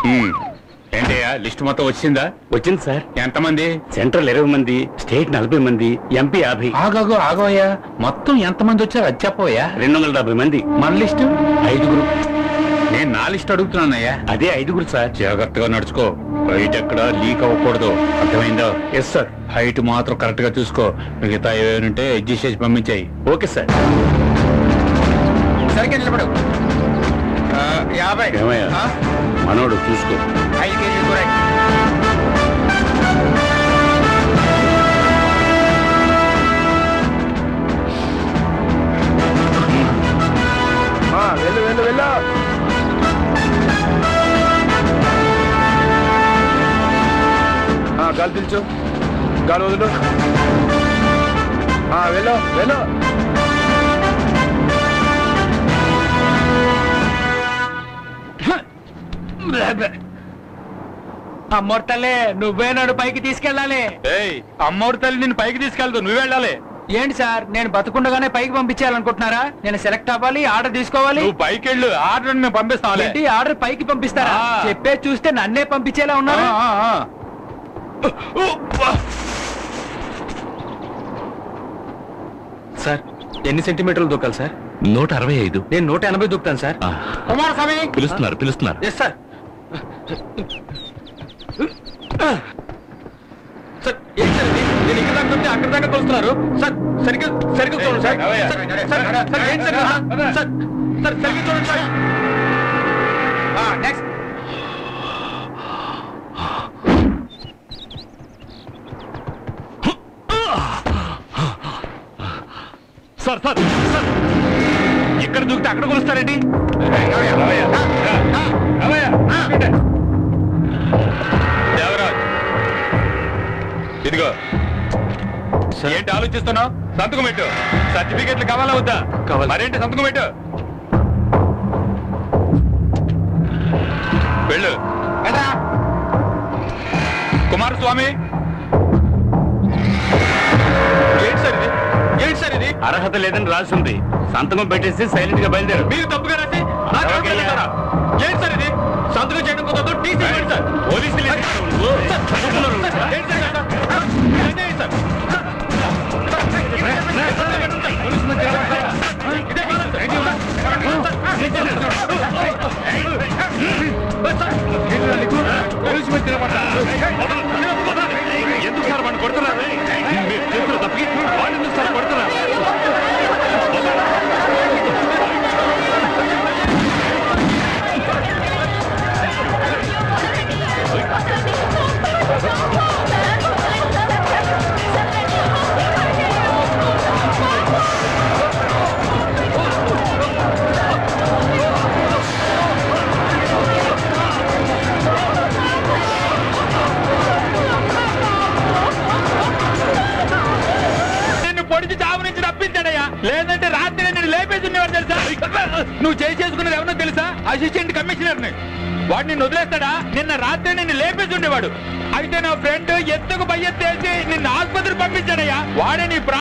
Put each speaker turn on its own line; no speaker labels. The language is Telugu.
ఉమ్. ఏంటయ్యా లిస్ట్ మొత్తం వచ్చిందా
వచ్చింది సార్
ఎంతమంది
సెంట్రల్ ఇరవై మంది స్టేట్ నలభై మంది ఎంపీ యాభై
ఆగాగు ఆగోయ్యా మొత్తం ఎంతమంది వచ్చారు అది చెప్పవయ్యా
రెండు వందల డెబ్బై మంది
మన లిస్టు
ఐదుగురు
నేను నా లిస్ట్ అడుగుతున్నానయ్యా
అదే ఐదుగురు సార్
జాగ్రత్తగా నడుచుకో బయట ఎక్కడ లీక్ అవ్వకూడదు అర్థమైందో
ఎస్ సార్
హైట్ మాత్రం కరెక్ట్ గా చూసుకో మిగతా ఏమైనా అడ్జస్ట్ చేసి పంపించాయి
ఓకే సార్
సరిగ్గా నిలబడు యాభై
ఏమయ్యా మనోడు చూసుకో
ఐదు కేజీలు కూర
వెళ్ళు వెళ్ళు వెళ్ళు గాలి పిలుచు గాలి వదులు ఆ, వెళ్ళు వెళ్ళు
అమ్మోరు తల్లే నువ్వే నన్ను పైకి తీసుకెళ్ళాలి
ఏయ్ అమ్మోరు తల్లి నిన్ను పైకి తీసుకెళ్తూ నువ్వు వెళ్ళాలి
ఏంటి సార్ నేను బతకుండగానే పైకి పంపించాలనుకుంటున్నారా నేను సెలెక్ట్ అవ్వాలి ఆర్డర్ తీసుకోవాలి
నువ్వు పైకి వెళ్ళు ఆర్డర్ మేము పంపిస్తాం
ఏంటి ఆర్డర్ పైకి పంపిస్తారా
ఆ.
చెప్పే చూస్తే నన్నే పంపించేలా ఉన్నారు
సార్ ఎన్ని సెంటీమీటర్లు దూకాలి సార్
నూట అరవై ఐదు
నేను నూట ఎనభై దూకుతాను సార్
కుమారస్వామి
పిలుస్తున్నారు పిలుస్తున్నారు
ఎస్ సార్ సార్ ఏంటి సార్ ఇది నేను ఇక్కడ దాకా దూకితే అక్కడ దాకా కొలుస్తున్నారు సార్ సరిగ్గా సరిగ్గా చూడండి సార్
అవయ్యా.
సార్, సార్, సార్, ఏంటి సార్ ఇది? సార్ సార్ సరిగ్గా చూడండి sir
next
sir sir sir ఇక్కడ దూకితే అక్కడ కొలుస్తారండి
దేవరాజ్ ఇదిగో ఏంటి ఆలోచిస్తున్నావు సంతకం పెట్టు సర్టిఫికెట్లు కావాలా వద్దా
కావాలి.
మరేంటి సంతకం పెట్టు వెళ్ళు కుమారస్వామి ఏంటి సార్ ఇది ఏంటి సార్ ఇది
అర్హత లేదని రాసి ఉంది సంతకం పెట్టేసి సైలెంట్ గా బయలుదేరు
మీరు తప్పుగా రాసి నాకు
అలాగే.
అవసరం లేదారా? ఏంటి సార్ ఇది సంతకం చేయడం కుదరదు టీసీ ఇవ్వండి సార్
పోలీసులు
సార్, సార్, సార్, ఏంటి సార్ ఇదంతా? ఇది అన్యాయం సార్. ఇదే కాదు సార్.
ఎందుకు సార్ వాడిని కొడుతున్నారు మీరు చేతులు తప్పి వాడిని ఎందుకు సార్ కొడుతున్నారు
నిన్ను పొడిచి చావు నుంచి తప్పించాడయ్యా లేదంటే రాత్రి నేను లేపేసి ఉండేవాడు తెలుసా నువ్వు చేయి చేసుకున్నది ఎవరో తెలుసా అసిస్టెంట్ కమిషనర్ ని వాడు నిన్ను వదిలేస్తాడా నిన్న రాత్రి నిన్ను లేపేసి ఉండేవాడు అయితే నా ఫ్రెండ్ ఎత్తుకు పై ఎత్తేసి నిన్ను ఆసుపత్రి పంపించాడయ్యా వాడే నీ ప్రా-